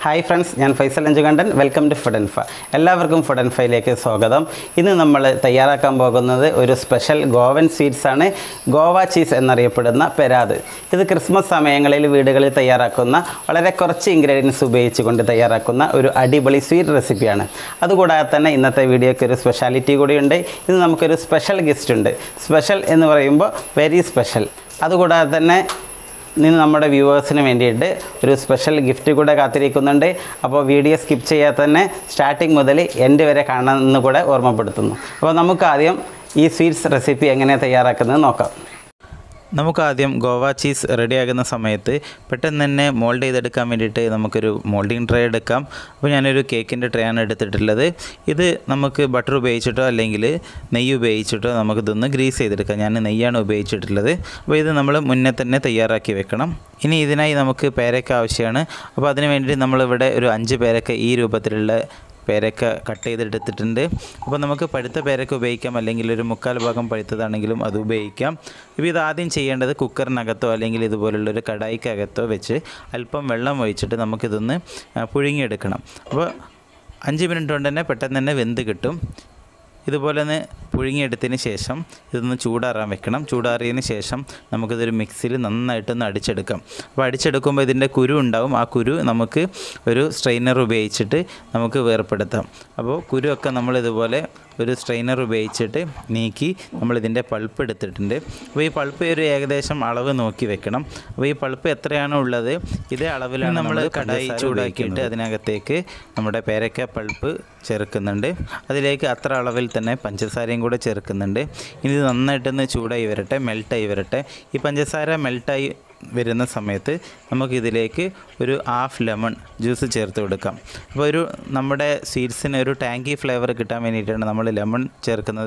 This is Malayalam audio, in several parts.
ഹായ് ഫ്രണ്ട്സ് ഞാൻ Faisal Anchukandan welcome to food and ഫ എല്ലാവർക്കും ഫുഡ് ആൻഡ് ഫയിലേക്ക് സ്വാഗതം ഇന്ന് നമ്മൾ തയ്യാറാക്കാൻ പോകുന്നത് ഒരു സ്പെഷ്യൽ ഗോവൻ സ്വീറ്റ്സ് ആണ് ഗോവ ചീസ് എന്നറിയപ്പെടുന്ന പെരാത് ഇത് ക്രിസ്മസ് സമയങ്ങളിൽ വീടുകളിൽ തയ്യാറാക്കുന്ന വളരെ കുറച്ച് ഇൻഗ്രീഡിയൻസ് ഉപയോഗിച്ചുകൊണ്ട് തയ്യാറാക്കുന്ന ഒരു അടിപൊളി സ്വീറ്റ് റെസിപ്പിയാണ് അതുകൂടാതെ തന്നെ ഇന്നത്തെ വീഡിയോയ്ക്ക് ഒരു സ്പെഷ്യാലിറ്റി കൂടിയുണ്ട് ഇന്ന് നമുക്കൊരു സ്പെഷ്യൽ ഗസ്റ്റ് ഉണ്ട് സ്പെഷ്യൽ എന്ന് പറയുമ്പോൾ വെരി സ്പെഷ്യൽ അതുകൂടാതെ തന്നെ ഇന്ന് നമ്മുടെ വ്യൂവേഴ്സിന് വേണ്ടിയിട്ട് ഒരു സ്പെഷ്യൽ ഗിഫ്റ്റ് കൂടെ കാത്തിരിക്കുന്നുണ്ട് അപ്പോൾ വീഡിയോ സ്കിപ്പ് ചെയ്യാതെ തന്നെ സ്റ്റാർട്ടിങ് മുതൽ എൻഡ് വരെ കാണണമെന്ന് കൂടെ ഓർമ്മപ്പെടുത്തുന്നു അപ്പോൾ നമുക്ക് ആദ്യം ഈ സ്വീറ്റ്സ് റെസിപ്പി എങ്ങനെ തയ്യാറാക്കുന്നത് നോക്കാം നമുക്കാദ്യം ഗോവ ചീസ് റെഡിയാകുന്ന സമയത്ത് പെട്ടെന്ന് തന്നെ മോൾഡ് ചെയ്തെടുക്കാൻ വേണ്ടിയിട്ട് നമുക്കൊരു മോൾഡിങ് ട്രേ എടുക്കാം അപ്പോൾ ഞാനൊരു കേക്കിൻ്റെ ട്രേ ആണ് എടുത്തിട്ടുള്ളത് ഇത് നമുക്ക് ബട്ടർ ഉപയോഗിച്ചിട്ടോ അല്ലെങ്കിൽ നെയ്യ് ഉപയോഗിച്ചിട്ടോ നമുക്കിതൊന്ന് ഗ്രീസ് ചെയ്തെടുക്കാം ഞാൻ നെയ്യാണ് ഉപയോഗിച്ചിട്ടുള്ളത് അപ്പോൾ ഇത് നമ്മൾ മുന്നേ തന്നെ തയ്യാറാക്കി വെക്കണം ഇനി ഇതിനായി നമുക്ക് പേരക്ക ആവശ്യമാണ് അപ്പോൾ അതിന് വേണ്ടി നമ്മളിവിടെ ഒരു അഞ്ച് പേരക്ക ഈ രൂപത്തിലുള്ള പേരക്ക കട്ട് ചെയ്തെടുത്തിട്ടുണ്ട് അപ്പോൾ നമുക്ക് പഴുത്ത പേരക്ക ഉപയോഗിക്കാം അല്ലെങ്കിൽ ഒരു മുക്കാൽ ഭാഗം പഴുത്തതാണെങ്കിലും അത് ഉപയോഗിക്കാം ഇപ്പോൾ ഇത് ആദ്യം ചെയ്യേണ്ടത് കുക്കറിനകത്തോ അല്ലെങ്കിൽ ഇതുപോലുള്ളൊരു കടായിക്കകത്തോ വെച്ച് അല്പം വെള്ളം ഒഴിച്ചിട്ട് നമുക്കിതൊന്ന് ആ, പുഴുങ്ങിയെടുക്കണം അപ്പോൾ അഞ്ച് മിനിറ്റ് കൊണ്ട് തന്നെ പെട്ടെന്ന് തന്നെ വെന്ത് കിട്ടും ഇതുപോലെ ഒന്ന് പുഴുങ്ങിയെടുത്തതിന് ശേഷം ഇതൊന്ന് ചൂടാറാൻ വെക്കണം ചൂടാറിയതിന് ശേഷം നമുക്കിതൊരു മിക്സിയിൽ നന്നായിട്ടൊന്ന് അടിച്ചെടുക്കാം അപ്പോൾ അടിച്ചെടുക്കുമ്പോൾ ഇതിൻ്റെ കുരു ഉണ്ടാവും ആ കുരു നമുക്ക് ഒരു സ്ട്രെയിനർ ഉപയോഗിച്ചിട്ട് നമുക്ക് വേർപ്പെടുത്താം അപ്പോൾ കുരുവൊക്കെ നമ്മൾ ഇതുപോലെ ഒരു സ്ട്രെയിനർ ഉപയോഗിച്ചിട്ട് നീക്കി നമ്മളിതിൻ്റെ പൾപ്പ് എടുത്തിട്ടുണ്ട് അപ്പോൾ ഈ പൾപ്പ് ഒരു ഏകദേശം അളവ് നോക്കി വെക്കണം അപ്പോൾ ഈ പൾപ്പ് എത്രയാണോ ഉള്ളത് ഇതേ അളവിലാണ് നമ്മൾ കടായി ചൂടാക്കിയിട്ട് അതിനകത്തേക്ക് നമ്മുടെ പേരക്ക പൾപ്പ് ചേർക്കുന്നുണ്ട് അതിലേക്ക് അത്ര അളവിൽ തന്നെ പഞ്ചസാരയും കൂടെ ചേർക്കുന്നുണ്ട് ഇനി ഇത് നന്നായിട്ടൊന്ന് ചൂടായി വരട്ടെ മെൽട്ടായി വരട്ടെ ഈ പഞ്ചസാര മെൽട്ടായി വരുന്ന സമയത്ത് നമുക്കിതിലേക്ക് ഒരു ഹാഫ് ലെമൺ ജ്യൂസ് ചേർത്ത് കൊടുക്കാം അപ്പോൾ ഒരു നമ്മുടെ സ്വീറ്റ്സിന് ഒരു ടാങ്കി ഫ്ലേവർ കിട്ടാൻ വേണ്ടിയിട്ടാണ് നമ്മൾ ലെമൺ ചേർക്കുന്നത്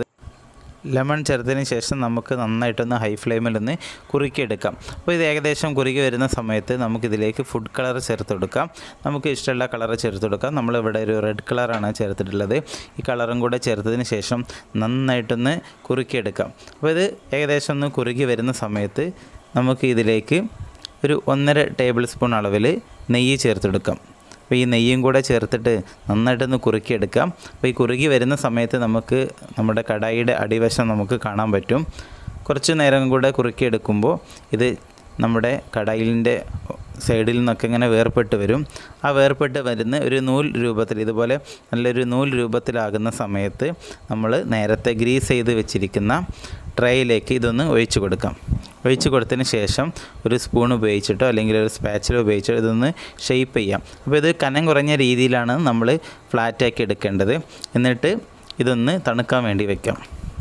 ലെമൺ ചേർത്തതിന് ശേഷം നമുക്ക് നന്നായിട്ടൊന്ന് ഹൈ ഫ്ലെയിമിൽ ഒന്ന് കുറുക്കിയെടുക്കാം അപ്പോൾ ഇത് ഏകദേശം കുറുകി വരുന്ന സമയത്ത് നമുക്കിതിലേക്ക് ഫുഡ് കളർ ചേർത്ത് കൊടുക്കാം നമുക്ക് ഇഷ്ടമുള്ള കളർ ചേർത്ത് കൊടുക്കാം നമ്മളിവിടെ ഒരു റെഡ് കളറാണ് ചേർത്തിട്ടുള്ളത് ഈ കളറും കൂടെ ചേർത്തതിന് ശേഷം നന്നായിട്ടൊന്ന് കുറുക്കിയെടുക്കാം അപ്പോൾ ഇത് ഏകദേശം ഒന്ന് കുറുകി വരുന്ന സമയത്ത് നമുക്ക് ഇതിലേക്ക് ഒരു ഒന്നര ടേബിൾ സ്പൂൺ അളവിൽ നെയ്യ് ചേർത്തെടുക്കാം അപ്പോൾ ഈ നെയ്യും കൂടെ ചേർത്തിട്ട് നന്നായിട്ടൊന്ന് കുറുക്കിയെടുക്കാം അപ്പോൾ ഈ കുറുകി വരുന്ന സമയത്ത് നമുക്ക് നമ്മുടെ കടായിയുടെ അടിവശം നമുക്ക് കാണാൻ പറ്റും കുറച്ച് നേരം കൂടെ കുറുക്കിയെടുക്കുമ്പോൾ ഇത് നമ്മുടെ കടായിലിൻ്റെ സൈഡിൽ നിന്നൊക്കെ ഇങ്ങനെ വേർപെട്ട് വരും ആ വേർപെട്ട് വരുന്ന ഒരു നൂൽ രൂപത്തിൽ ഇതുപോലെ നല്ലൊരു നൂൽ രൂപത്തിലാകുന്ന സമയത്ത് നമ്മൾ നേരത്തെ ഗ്രീസ് ചെയ്ത് വെച്ചിരിക്കുന്ന ട്രേയിലേക്ക് ഇതൊന്ന് ഒഴിച്ചു കൊടുക്കാം ഒഴിച്ച് കൊടുത്തതിന് ശേഷം ഒരു സ്പൂൺ ഉപയോഗിച്ചിട്ടോ അല്ലെങ്കിൽ ഒരു സ്പാച്ചിലോ ഉപയോഗിച്ചോ ഇതൊന്ന് ഷെയ്പ്പ് ചെയ്യാം അപ്പോൾ ഇത് കനം കുറഞ്ഞ രീതിയിലാണ് നമ്മൾ ഫ്ലാറ്റാക്കി എടുക്കേണ്ടത് എന്നിട്ട് ഇതൊന്ന് തണുക്കാൻ വേണ്ടി വെക്കാം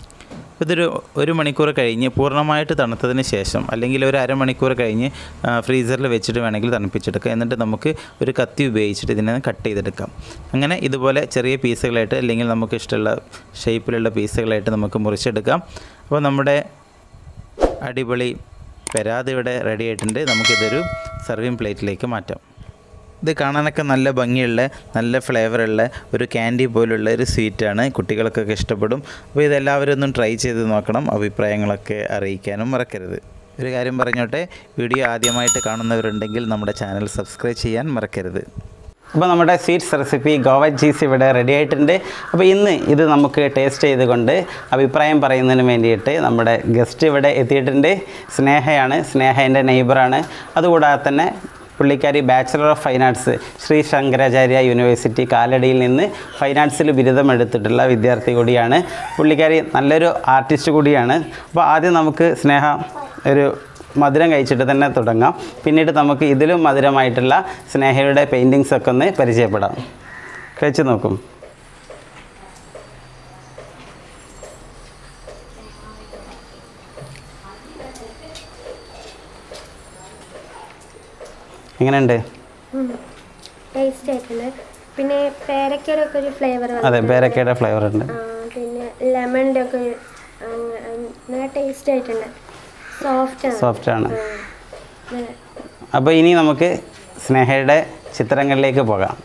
ഇതൊരു ഒരു മണിക്കൂർ കഴിഞ്ഞ് പൂർണ്ണമായിട്ട് തണുത്തതിന് ശേഷം അല്ലെങ്കിൽ ഒരു അരമണിക്കൂർ കഴിഞ്ഞ് ഫ്രീസറിൽ വെച്ചിട്ട് വേണമെങ്കിൽ തണുപ്പിച്ചെടുക്കാം എന്നിട്ട് നമുക്ക് ഒരു കത്തി ഉപയോഗിച്ചിട്ട് ഇതിനെ കട്ട് ചെയ്തെടുക്കാം അങ്ങനെ ഇതുപോലെ ചെറിയ പീസുകളായിട്ട് അല്ലെങ്കിൽ നമുക്ക് ഇഷ്ടമുള്ള ഷേപ്പിലുള്ള പീസുകളായിട്ട് നമുക്ക് മുറിച്ചെടുക്കാം അപ്പോൾ നമ്മുടെ അടിപൊളി പെരാത് ഇവിടെ റെഡി ആയിട്ടുണ്ട് നമുക്കിതൊരു സർവിങ് പ്ലേറ്റിലേക്ക് മാറ്റാം ഇത് കാണാനൊക്കെ നല്ല ഭംഗിയുള്ള നല്ല ഫ്ലേവറുള്ള ഒരു ക്യാൻഡി പോലുള്ള ഒരു സ്വീറ്റാണ് കുട്ടികൾക്കൊക്കെ ഇഷ്ടപ്പെടും അപ്പോൾ ഇതെല്ലാവരും ഒന്നും ട്രൈ ചെയ്ത് നോക്കണം അഭിപ്രായങ്ങളൊക്കെ അറിയിക്കാനും മറക്കരുത് ഒരു കാര്യം പറഞ്ഞോട്ടെ വീഡിയോ ആദ്യമായിട്ട് കാണുന്നവരുണ്ടെങ്കിൽ നമ്മുടെ ചാനൽ സബ്സ്ക്രൈബ് ചെയ്യാൻ മറക്കരുത് അപ്പോൾ നമ്മുടെ സ്വീറ്റ്സ് റെസിപ്പി ഗോവ ചീസ് ഇവിടെ റെഡി ആയിട്ടുണ്ട് അപ്പോൾ ഇന്ന് ഇത് നമുക്ക് ടേസ്റ്റ് ചെയ്തുകൊണ്ട് അഭിപ്രായം പറയുന്നതിന് വേണ്ടിയിട്ട് നമ്മുടെ ഗസ്റ്റ് ഇവിടെ എത്തിയിട്ടുണ്ട് സ്നേഹയാണ് സ്നേഹ എൻ്റെ നെയ്ബറാണ് അതുകൂടാതെ തന്നെ പുള്ളിക്കാരി bachelor of fine arts Sree Sankaracharya university കാലടിയിൽ നിന്ന് ഫൈൻ ആർട്സിൽ ബിരുദം എടുത്തിട്ടുള്ള വിദ്യാർത്ഥി കൂടിയാണ് പുള്ളിക്കാരി നല്ലൊരു ആർട്ടിസ്റ്റ് കൂടിയാണ് അപ്പോൾ ആദ്യം നമുക്ക് സ്നേഹ ഒരു മധുരം കഴിച്ചിട്ട് തന്നെ തുടങ്ങാം പിന്നീട് നമുക്ക് ഇതിലും മധുരമായിട്ടുള്ള സ്നേഹയുടെ പെയിൻറ്റിങ്സ് ഒക്കെ ഒന്ന് പരിചയപ്പെടാം കഴിച്ചു നോക്കും എങ്ങനെയുണ്ട് ടേസ്റ്റ് ആയിട്ടുണ്ട് പിന്നെ പേരക്കയുടെ ഒക്കെ ഒരു ഫ്ലേവർ അതെ പേരക്കയുടെ ഫ്ലേവർ ഉണ്ട് പിന്നെ ലെമണിൻ്റെ ഒക്കെ ഒരു ആ, ആ, നല്ല ടേസ്റ്റ് ആയിട്ടുണ്ട് സോഫ്റ്റ് ആണ് സോഫ്റ്റ് ആണ് ആ, നല്ല അപ്പോൾ ഇനി നമുക്ക് സ്നേഹയുടെ ചിത്രങ്ങളിലേക്ക് പോകാം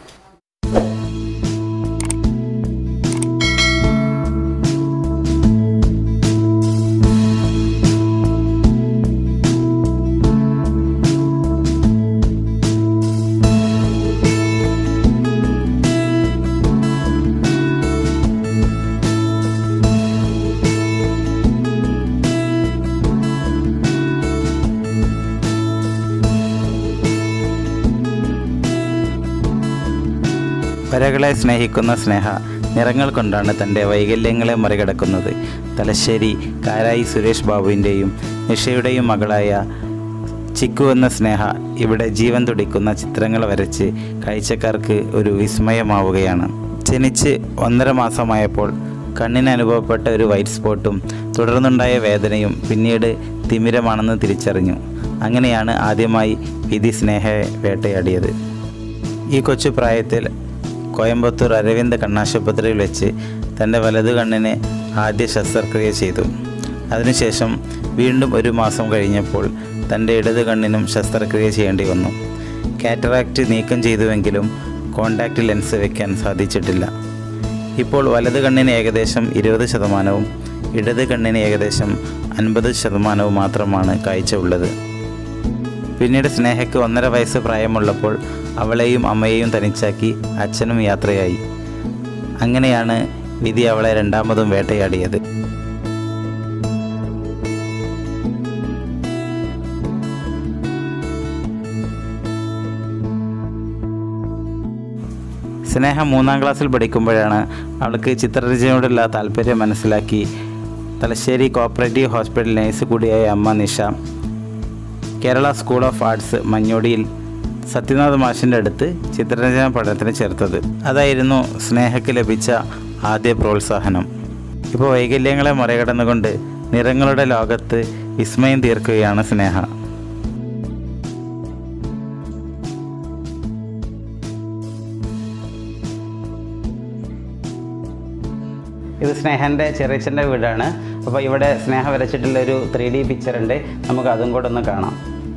വരകളെ സ്നേഹിക്കുന്ന സ്നേഹ നിറങ്ങൾ കൊണ്ടാണ് തൻ്റെ വൈകല്യങ്ങളെ മറികടക്കുന്നത് തലശ്ശേരി കാരായി സുരേഷ് ബാബുവിൻ്റെയും നിഷയുടെയും മകളായ ചിക്കു എന്ന സ്നേഹ ഇവിടെ ജീവൻ തുടിക്കുന്ന ചിത്രങ്ങൾ വരച്ച് കാഴ്ചക്കാർക്ക് ഒരു വിസ്മയമാവുകയാണ് ജനിച്ച് ഒന്നര മാസമായപ്പോൾ കണ്ണിന് അനുഭവപ്പെട്ട ഒരു വൈറ്റ് സ്പോട്ടും തുടർന്നുണ്ടായ വേദനയും പിന്നീട് തിമിരമാണെന്ന് തിരിച്ചറിഞ്ഞു അങ്ങനെയാണ് ആദ്യമായി വിധി സ്നേഹയെ വേട്ടയാടിയത് ഈ കൊച്ചു പ്രായത്തിൽ കോയമ്പത്തൂർ അരവിന്ദ് കണ്ണാശുപത്രിയിൽ വെച്ച് തൻ്റെ വലതു കണ്ണിന് ആദ്യ ശസ്ത്രക്രിയ ചെയ്തു അതിനുശേഷം വീണ്ടും ഒരു മാസം കഴിഞ്ഞപ്പോൾ തൻ്റെ ഇടത് കണ്ണിനും ശസ്ത്രക്രിയ ചെയ്യേണ്ടി വന്നു കാറ്ററാക്റ്റ് നീക്കം ചെയ്തുവെങ്കിലും കോണ്ടാക്റ്റ് ലെൻസ് വെക്കാൻ സാധിച്ചിട്ടില്ല ഇപ്പോൾ വലത് കണ്ണിന് ഏകദേശം ഇരുപത് ശതമാനവും ഇടത് കണ്ണിന് ഏകദേശം അൻപത് ശതമാനവും മാത്രമാണ് കാഴ്ച ഉള്ളത് പിന്നീട് സ്നേഹയ്ക്ക് ഒന്നര വയസ്സ് പ്രായമുള്ളപ്പോൾ അവളെയും അമ്മയെയും തനിച്ചാക്കി അച്ഛനും യാത്രയായി അങ്ങനെയാണ് വിധി അവളെ രണ്ടാമതും വേട്ടയാടിയത് സ്നേഹ മൂന്നാം ക്ലാസ്സിൽ പഠിക്കുമ്പോഴാണ് അവൾക്ക് ചിത്രരചനയോടുള്ള താല്പര്യം മനസ്സിലാക്കി തലശ്ശേരി കോപ്പറേറ്റീവ് ഹോസ്പിറ്റൽ നേഴ്സ് കൂടിയായ അമ്മ Nisha Kerala school of arts മഞ്ഞോടിയിൽ സത്യനാഥ് മാഷിൻ്റെ അടുത്ത് ചിത്രരചന പഠനത്തിന് ചേർത്തത് അതായിരുന്നു സ്നേഹയ്ക്ക് ലഭിച്ച ആദ്യ പ്രോത്സാഹനം ഇപ്പോൾ വൈകല്യങ്ങളെ മറികടന്നുകൊണ്ട് നിറങ്ങളുടെ ലോകത്ത് വിസ്മയം തീർക്കുകയാണ് സ്നേഹ ഇത് സ്നേഹൻ്റെ ചെറിയച്ഛൻ്റെ വീടാണ് അപ്പോൾ ഇവിടെ സ്നേഹ വരച്ചിട്ടുള്ള ഒരു ത്രീ ഡി പിക്ചർ ഉണ്ട് നമുക്ക് അതും കൂടെ ഒന്ന് കാണാം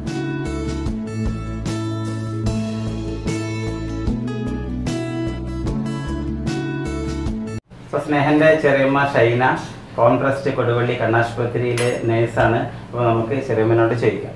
അപ്പോൾ സ്നേഹൻ്റെ ചെറിയമ്മ ഷൈന കോൺട്രസ്റ്റ് കൊടുവള്ളി കണ്ണാശുപത്രിയിലെ നേഴ്സാണ് അപ്പോൾ നമുക്ക് ചെറിയമ്മനോട് ചോദിക്കാം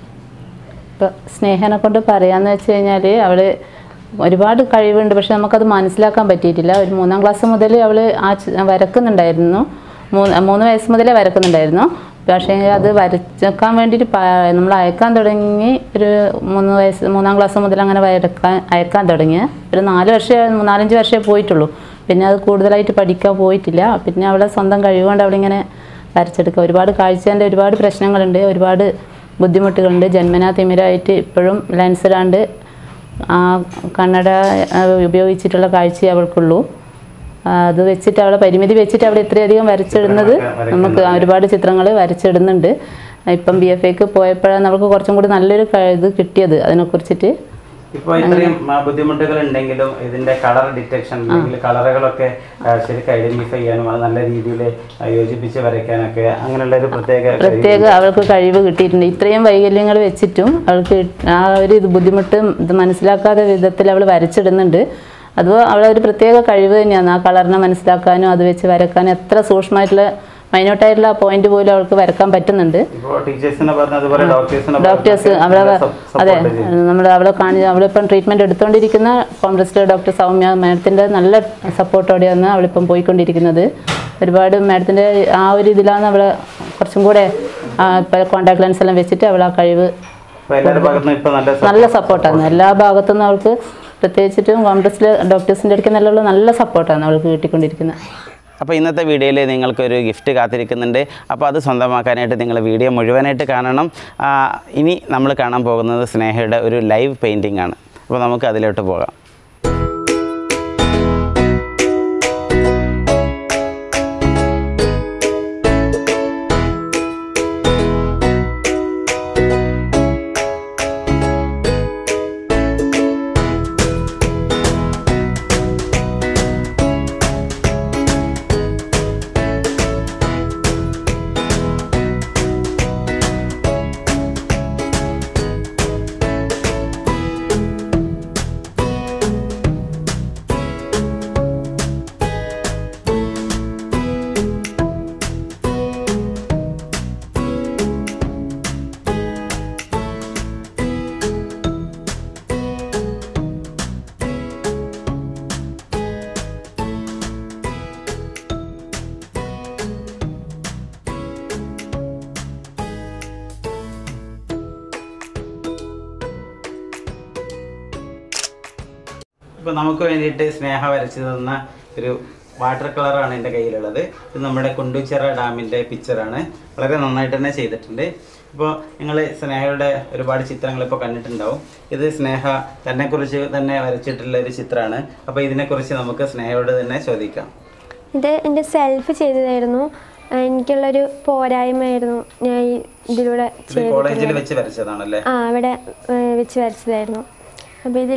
ഇപ്പോൾ സ്നേഹനെ കൊണ്ട് പറയാന്ന് വെച്ച് കഴിഞ്ഞാൽ അവൾ ഒരുപാട് കഴിവുണ്ട് പക്ഷെ നമുക്കത് മനസ്സിലാക്കാൻ പറ്റിയിട്ടില്ല ഒരു മൂന്നാം ക്ലാസ് മുതൽ അവൾ ആ ചി- വരക്കുന്നുണ്ടായിരുന്നു മൂന്ന് മൂന്ന് വയസ്സ് മുതലേ വരക്കുന്നുണ്ടായിരുന്നു പക്ഷേ അത് വരച്ചേക്കാൻ വേണ്ടിയിട്ട് നമ്മൾ അയക്കാൻ തുടങ്ങി ഒരു മൂന്ന് വയസ്സ് മൂന്നാം ക്ലാസ് മുതൽ അങ്ങനെ വരക്കാൻ അയക്കാൻ തുടങ്ങി ഒരു നാല് വർഷം നാലഞ്ച് വർഷമേ പോയിട്ടുള്ളൂ പിന്നെ അത് കൂടുതലായിട്ട് പഠിക്കാൻ പോയിട്ടില്ല പിന്നെ അവളെ സ്വന്തം കഴിവുകൊണ്ട് അവളിങ്ങനെ വരച്ചെടുക്കുക ഒരുപാട് കാഴ്ചേൻ്റെ ഒരുപാട് പ്രശ്നങ്ങളുണ്ട് ഒരുപാട് ബുദ്ധിമുട്ടുകളുണ്ട് ജന്മനാ തിമിരമായിട്ട് ഇപ്പോഴും ലെൻസ് ഇടാണ്ട് ആ കണ്ണട ആ, ഉപയോഗിച്ചിട്ടുള്ള കാഴ്ചയെ അവൾക്കുള്ളൂ ആ, അത് വെച്ചിട്ട് അവളെ പരിമിതി വെച്ചിട്ട് അവൾ ഇത്രയധികം വരച്ചിടുന്നത് നമുക്ക് ഒരുപാട് ചിത്രങ്ങൾ വരച്ചിടുന്നുണ്ട് ഇപ്പം ബി എഫ് എക്ക് പോയപ്പോഴാണ് നമുക്ക് കുറച്ചും കൂടി നല്ലൊരു ക- ഇത് കിട്ടിയത് അതിനെക്കുറിച്ചിട്ട് ഇപ്പോൾ ഇത്രയും ആ, ബുദ്ധിമുട്ടുകൾ ഉണ്ടെങ്കിലും ഇതിന്റെ കളർ ഡിറ്റക്ഷൻ അല്ലെങ്കിൽ കളറുകളൊക്കെ ആ, ശരിക്കും ഐഡന്റിഫൈ ചെയ്യാനും അത് നല്ല രീതിയിൽ യോജിപ്പിച്ച് വരയ്ക്കാനൊക്കെ അങ്ങനെയുള്ള ഒരു പ്രത്യേക കഴിവ് പ്രത്യേക അവൾക്ക് കഴിവ് കിട്ടിയിട്ടുണ്ട് ഇത്രയും വൈകല്യങ്ങൾ വെച്ചിട്ടും അവൾക്ക് ആ ഒരു ഇത് ബുദ്ധിമുട്ട് ഇത് മനസ്സിലാക്കാത്ത വിധത്തിൽ അവൾ വരച്ചിടുന്നുണ്ട് അത് അവളെ ഒരു പ്രത്യേക കഴിവ് തന്നെയാണ് ആ കളറിനെ മനസ്സിലാക്കാനും അത് വെച്ച് വരക്കാനും എത്ര സൂക്ഷ്മമായിട്ടുള്ള മൈന്യൂട്ടായിട്ടുള്ള പോയിന്റ് പോലും അവൾക്ക് വരക്കാൻ പറ്റുന്നുണ്ട് ഇപ്പോൾ ടീച്ചേഴ്സിനെ പറഞ്ഞ അതുപോലെ ഡോക്ടേഴ്സിനെ ഡോക്ടേഴ്സ് അവളെ അതെ നമ്മൾ അവളെ കാണി അവളിപ്പം ട്രീറ്റ്മെൻറ്റ് എടുത്തുകൊണ്ടിരിക്കുന്ന കോൺഗ്രസ്റ്റ് ഡോക്ടർ സൗമ്യ മാഡത്തിൻ്റെ നല്ല സപ്പോർട്ടോടെയാണ് അവളിപ്പം പോയിക്കൊണ്ടിരിക്കുന്നത് ഒരുപാട് മാഡത്തിൻ്റെ ആ ഒരു ഇതിലാണ് അവളെ കുറച്ചും കൂടെ ഇപ്പോൾ കോൺടാക്ട് ലെൻസ് എല്ലാം വെച്ചിട്ട് അവൾ ആ കഴിവ് അപ്പോൾ എല്ലാവരുടെ ഭാഗത്തുനിന്നും ഇപ്പോൾ നല്ല നല്ല സപ്പോർട്ടാണ് എല്ലാ ഭാഗത്തുനിന്നും അവൾക്ക് പ്രത്യേകിച്ചിട്ടും കോൺഗ്രസ്സിലെ ഡോക്ടേഴ്സിൻ്റെ അടുത്ത് നല്ല നല്ല സപ്പോർട്ടാണ് അവൾക്ക് കിട്ടിക്കൊണ്ടിരിക്കുന്നത് അപ്പോൾ ഇന്നത്തെ വീഡിയോയിൽ നിങ്ങൾക്കൊരു ഗിഫ്റ്റ് കാത്തിരിക്കുന്നുണ്ട് അപ്പോൾ അത് സ്വന്തമാക്കാനായിട്ട് നിങ്ങൾ വീഡിയോ മുഴുവനായിട്ട് കാണണം ആ, ഇനി നമ്മൾ കാണാൻ പോകുന്നത് സ്നേഹയുടെ ഒരു ലൈവ് പെയിൻറ്റിംഗ് ആണ് അപ്പോൾ നമുക്ക് അതിലോട്ട് പോകാം ഇപ്പോൾ നമുക്ക് വേണ്ടിയിട്ട് സ്നേഹ വരച്ചു തന്ന ഒരു വാട്ടർ കളറാണ് എൻ്റെ കയ്യിലുള്ളത് ഇത് നമ്മുടെ കുണ്ടുച്ചിറ ഡാമിൻ്റെ പിക്ചറാണ് വളരെ നന്നായിട്ട് തന്നെ ചെയ്തിട്ടുണ്ട് ഇപ്പോൾ നിങ്ങൾ സ്നേഹയുടെ ഒരുപാട് ചിത്രങ്ങൾ ഇപ്പോൾ കണ്ടിട്ടുണ്ടാവും ഇത് സ്നേഹ തന്നെക്കുറിച്ച് തന്നെ വരച്ചിട്ടുള്ള ഒരു ചിത്രമാണ് അപ്പോൾ ഇതിനെക്കുറിച്ച് നമുക്ക് സ്നേഹയോട് തന്നെ ചോദിക്കാം ഇത് എൻ്റെ സെൽഫ് ചെയ്തതായിരുന്നു ആ, എനിക്കുള്ളൊരു പോരായ്മയായിരുന്നു ഞാൻ ഈ ഇതിലൂടെ ഇത് കോളേജിൽ ചെയ്തിട്ടുള്ളത് വെച്ച് വരച്ചതാണല്ലേ ആ അവിടെ ഏ, വെച്ച് വരച്ചതായിരുന്നു അപ്പോൾ ഇതിൽ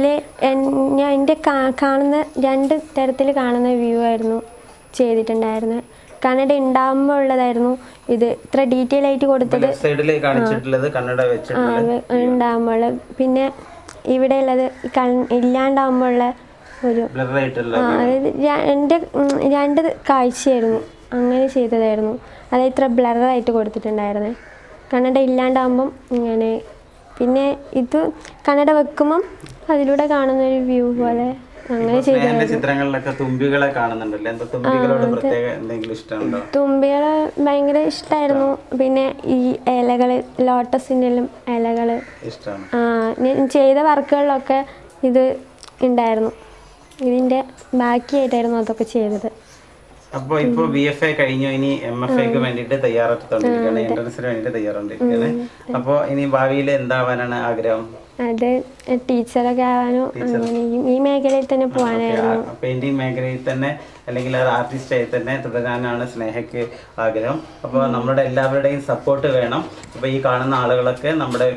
ഞാൻ എൻ്റെ കാ- കാണുന്ന രണ്ട് തരത്തിൽ കാണുന്ന വ്യൂ ആയിരുന്നു ചെയ്തിട്ടുണ്ടായിരുന്നത് കണ്ണട ഉണ്ടാകുമ്പോൾ ഉള്ളതായിരുന്നു ഇത് ഇത്ര ഡീറ്റെയിൽ ആയിട്ട് കൊടുത്തത് ലെഫ്റ്റ് സൈഡിൽ കാണിച്ചിട്ടുള്ളത് കണ്ണട ആ വെച്ചിട്ടുള്ളത് ഉണ്ടാകുമ്പോൾ പിന്നെ ഇവിടെ ഉള്ളത് കൺ ഇല്ലാണ്ടാകുമ്പോൾ ഉള്ള ഒരു ബ്ലർ ആയിട്ടുള്ള ആ അതായത് ര- എൻ്റെ ഉം, രണ്ട് കാഴ്ചയായിരുന്നു അങ്ങനെ ചെയ്തതായിരുന്നു അതായത് ഇത്ര ബ്ലറായിട്ട് കൊടുത്തിട്ടുണ്ടായിരുന്നത് കണ്ണട ഇല്ലാണ്ടാകുമ്പം ഇങ്ങനെ പിന്നെ ഇത് കണ്ണട വെക്കുമ്പം അതിലൂടെ കാണുന്ന ഒരു വ്യൂ പോലെ അങ്ങനെ ഇപ്പൊ സ്നേഹന്റെ ചെയ്തതായിരുന്നു ചിത്രങ്ങളിലൊക്കെ തുമ്പികളെ കാണുന്നുണ്ടല്ലോ എന്താ തുമ്പികളോട് പ്രത്യേക എന്തെങ്കിലും ഇഷ്ടമുണ്ടോ തുമ്പികളെ ഭയങ്കര ഇഷ്ടമായിരുന്നു പിന്നെ ഈ ഇലകൾ ലോട്ടസിൻ്റെ എല്ലാം ഇലകൾ ഇഷ്ടമാണ് ആ ഞാൻ ചെയ്ത വർക്കുകളിലൊക്കെ ഇത് ഉണ്ടായിരുന്നു ഇതിൻ്റെ ബാക്കിയായിട്ടായിരുന്നു അതൊക്കെ ചെയ്തത് അപ്പൊ ഇപ്പൊ ബി എഫ് എ കഴിഞ്ഞു ഇനി എം എഫ് എക്ക് വേണ്ടിയിട്ട് തയ്യാറെടുത്തോണ്ടിരിക്കുകയാണ് എൻട്രൻസിന് വേണ്ടിയിട്ട് തയ്യാറെടുത്തിരിക്കുകയാണ് അപ്പൊ ഇനി ഭാവിയിൽ എന്താവാനാണ് ആഗ്രഹം അത് ടീച്ചറൊക്കെ ആവാനോ അങ്ങനെ ഈ- ഈ മേഖലയിൽ തന്നെ പോകാനായിരുന്നു പെയിന്റിങ് മേഖലയിൽ തന്നെ അല്ലെങ്കിൽ ഒരു ആർട്ടിസ്റ്റായി തന്നെ തുടരാനാണ് സ്നേഹയ്ക്ക് ആഗ്രഹം അപ്പോൾ നമ്മുടെ എല്ലാവരുടെയും സപ്പോർട്ട് വേണം അപ്പോൾ ഈ കാണുന്ന ആളുകളൊക്കെ നമ്മുടെ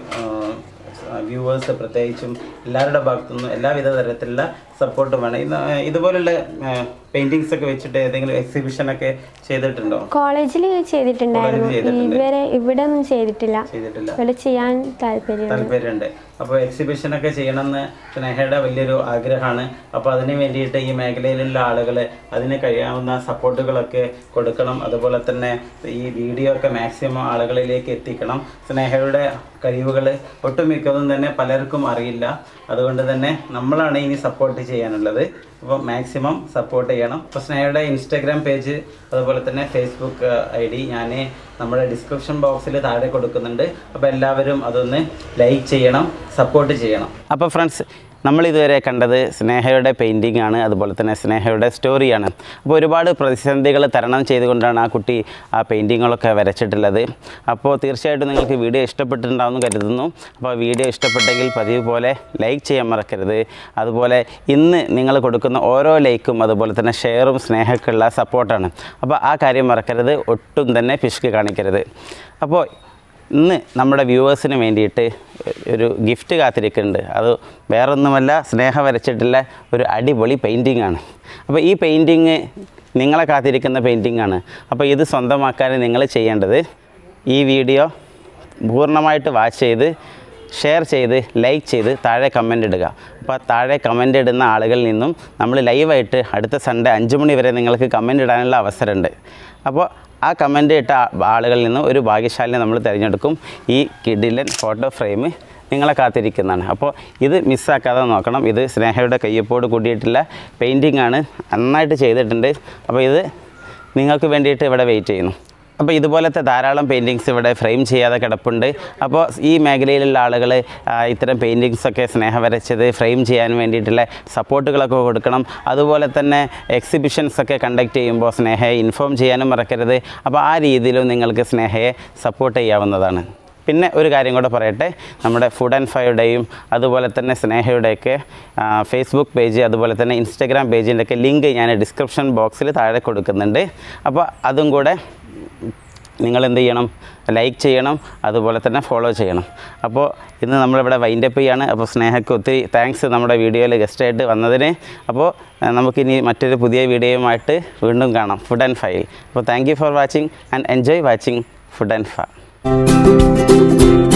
വ്യൂവേഴ്സ് പ്രത്യേകിച്ചും എല്ലാവരുടെ ഭാഗത്തുനിന്നും എല്ലാവിധ തരത്തിലുള്ള സപ്പോർട്ട് വേണം ഇത് ഇതുപോലുള്ള പെയിന്റിങ്സ് ഒക്കെ വെച്ചിട്ട് ഏതെങ്കിലും എക്സിബിഷൻ ഒക്കെ ചെയ്തിട്ടുണ്ടോ കോളേജിൽ ചെയ്തിട്ടുണ്ടായിരുന്നു കോളേജിൽ ചെയ്തിട്ടുണ്ട്. ഇതുവരെ ഇവിടെ ഒന്നും ചെയ്തിട്ടില്ല ചെയ്തിട്ടില്ല ഇവിടെ ചെയ്യാൻ താല്പര്യമുണ്ട് താല്പര്യമുണ്ട് അപ്പോൾ എക്സിബിഷൻ ഒക്കെ ചെയ്യണമെന്ന് സ്നേഹയുടെ വലിയൊരു ആഗ്രഹമാണ് അപ്പോൾ അതിന് വേണ്ടിയിട്ട് ഈ മേഖലയിലുള്ള ആളുകൾ അതിന് കഴിയാവുന്ന സപ്പോർട്ടുകളൊക്കെ കൊടുക്കണം അതുപോലെ തന്നെ ഈ വീഡിയോ ഒക്കെ മാക്സിമം ആളുകളിലേക്ക് എത്തിക്കണം സ്നേഹയുടെ കഴിവുകൾ ഒട്ടുമിക്കതും തന്നെ പലർക്കും അറിയില്ല അതുകൊണ്ട് തന്നെ നമ്മളാണ് ഇനി സപ്പോർട്ട് ചെയ്യാനുള്ളത് അപ്പോൾ മാക്സിമം സപ്പോർട്ട് ചെയ്യണം അപ്പോൾ സ്നേഹയുടെ ഇൻസ്റ്റാഗ്രാം പേജ് അതുപോലെ തന്നെ ഫേസ്ബുക്ക് ഐ ഡി ഞാൻ നമ്മുടെ ഡിസ്ക്രിപ്ഷൻ ബോക്സിൽ താഴെ കൊടുക്കുന്നുണ്ട് അപ്പോൾ എല്ലാവരും അതൊന്ന് ലൈക്ക് ചെയ്യണം സപ്പോർട്ട് ചെയ്യണം അപ്പോൾ ഫ്രണ്ട്സ് നമ്മൾ ഇതുവരെ കണ്ടത് സ്നേഹയുടെ പെയിൻറ്റിംഗ് ആണ് അതുപോലെ തന്നെ സ്നേഹയുടെ സ്റ്റോറിയാണ് അപ്പോൾ ഒരുപാട് പ്രതിസന്ധികൾ തരണം ചെയ്തുകൊണ്ടാണ് ആ കുട്ടി ആ പെയിൻറ്റിങ്ങുകളൊക്കെ വരച്ചിട്ടുള്ളത് അപ്പോൾ തീർച്ചയായിട്ടും നിങ്ങൾക്ക് വീഡിയോ ഇഷ്ടപ്പെട്ടിട്ടുണ്ടാവുമെന്ന് കരുതുന്നു അപ്പോൾ വീഡിയോ ഇഷ്ടപ്പെട്ടെങ്കിൽ പതിവ് പോലെ ലൈക്ക് ചെയ്യാൻ മറക്കരുത് അതുപോലെ ഇന്ന് നിങ്ങൾ കൊടുക്കുന്ന ഓരോ ലൈക്കും അതുപോലെ തന്നെ ഷെയറും സ്നേഹക്കുള്ള സപ്പോർട്ടാണ് അപ്പോൾ ആ കാര്യം മറക്കരുത് ഒട്ടും തന്നെ പിശുക്ക് കാണിക്കരുത് അപ്പോൾ ഇന്ന് നമ്മുടെ വ്യൂവേഴ്സിന് വേണ്ടിയിട്ട് ഒരു ഗിഫ്റ്റ് കാത്തിരിക്കുന്നുണ്ട് അത് വേറൊന്നുമല്ല സ്നേഹം വരച്ചിട്ടുള്ള ഒരു അടിപൊളി പെയിൻറ്റിംഗ് ആണ് അപ്പോൾ ഈ പെയിൻറ്റിങ് നിങ്ങളെ കാത്തിരിക്കുന്ന പെയിൻറ്റിംഗ് ആണ് അപ്പോൾ ഇത് സ്വന്തമാക്കാൻ നിങ്ങൾ ചെയ്യേണ്ടത് ഈ വീഡിയോ പൂർണ്ണമായിട്ട് വാച്ച് ചെയ്ത് ഷെയർ ചെയ്ത് ലൈക്ക് ചെയ്ത് താഴെ കമൻ്റ് ഇടുക അപ്പോൾ താഴെ കമൻ്റ് ഇടുന്ന ആളുകളിൽ നിന്നും നമ്മൾ ലൈവായിട്ട് അടുത്ത സൺഡേ അഞ്ച് മണി വരെ നിങ്ങൾക്ക് കമൻ്റ് ഇടാനുള്ള അവസരമുണ്ട് അപ്പോൾ ആ കമൻ്റ് ഇട്ട ആ- ആളുകളിൽ നിന്നും ഒരു ഭാഗ്യശാലിനെ നമ്മൾ തിരഞ്ഞെടുക്കും ഈ കിഡിലൻ ഫോട്ടോ ഫ്രെയിം നിങ്ങളെ കാത്തിരിക്കുന്നതാണ് അപ്പോൾ ഇത് മിസ്സാക്കാതെ നോക്കണം ഇത് സ്നേഹയുടെ കയ്യൊപ്പോട് കൂടിയിട്ടുള്ള പെയിൻറ്റിംഗ് ആണ് നന്നായിട്ട് ചെയ്തിട്ടുണ്ട് അപ്പോൾ ഇത് നിങ്ങൾക്ക് വേണ്ടിയിട്ട് ഇവിടെ വെയിറ്റ് ചെയ്യുന്നു അപ്പോൾ ഇതുപോലത്തെ ധാരാളം പെയിൻറ്റിങ്സ് ഇവിടെ ഫ്രെയിം ചെയ്യാതെ കിടപ്പുണ്ട് അപ്പോൾ ഈ മേഖലയിലുള്ള ആളുകൾ ഇത്തരം പെയിൻറ്റിങ്സ് ഒക്കെ സ്നേഹം വരച്ചത് ഫ്രെയിം ചെയ്യാൻ വേണ്ടിയിട്ടുള്ള സപ്പോർട്ടുകളൊക്കെ കൊടുക്കണം അതുപോലെ തന്നെ എക്സിബിഷൻസ് ഒക്കെ കണ്ടക്ട് ചെയ്യുമ്പോൾ സ്നേഹയെ ഇൻഫോം ചെയ്യാനും മറക്കരുത് അപ്പോൾ ആ രീതിയിലും നിങ്ങൾക്ക് സ്നേഹയെ സപ്പോർട്ട് ചെയ്യാവുന്നതാണ് പിന്നെ ഒരു കാര്യം കൂടെ പറയട്ടെ നമ്മുടെ ഫുഡ് ആൻഡ് ഫൈയുടെയും അതുപോലെ തന്നെ സ്നേഹയുടെയൊക്കെ ആ, ഫേസ്ബുക്ക് പേജ് അതുപോലെ തന്നെ ഇൻസ്റ്റഗ്രാം പേജിൻ്റെ ഒക്കെ ലിങ്ക് ഞാൻ ഡിസ്ക്രിപ്ഷൻ ബോക്സിൽ താഴെ കൊടുക്കുന്നുണ്ട് അപ്പോൾ അതും കൂടെ നിങ്ങൾ എന്ത് ചെയ്യണം ലൈക്ക് ചെയ്യണം അതുപോലെ തന്നെ ഫോളോ ചെയ്യണം അപ്പോൾ ഇന്ന് നമ്മളിവിടെ വൈൻഡപ്പ് ചെയ്യാണ് അപ്പോൾ സ്നേഹയ്ക്ക് ഒത്തിരി താങ്ക്സ് നമ്മുടെ വീഡിയോയിൽ ഗസ്റ്റായിട്ട് വന്നതിന് അപ്പോൾ ആ, നമുക്കിനി മറ്റൊരു പുതിയ വീഡിയോയുമായിട്ട് വീണ്ടും കാണാം ഫുഡ് ആൻഡ് ഫൈൽ അപ്പോൾ thank you for watching and enjoy watching food and ഫ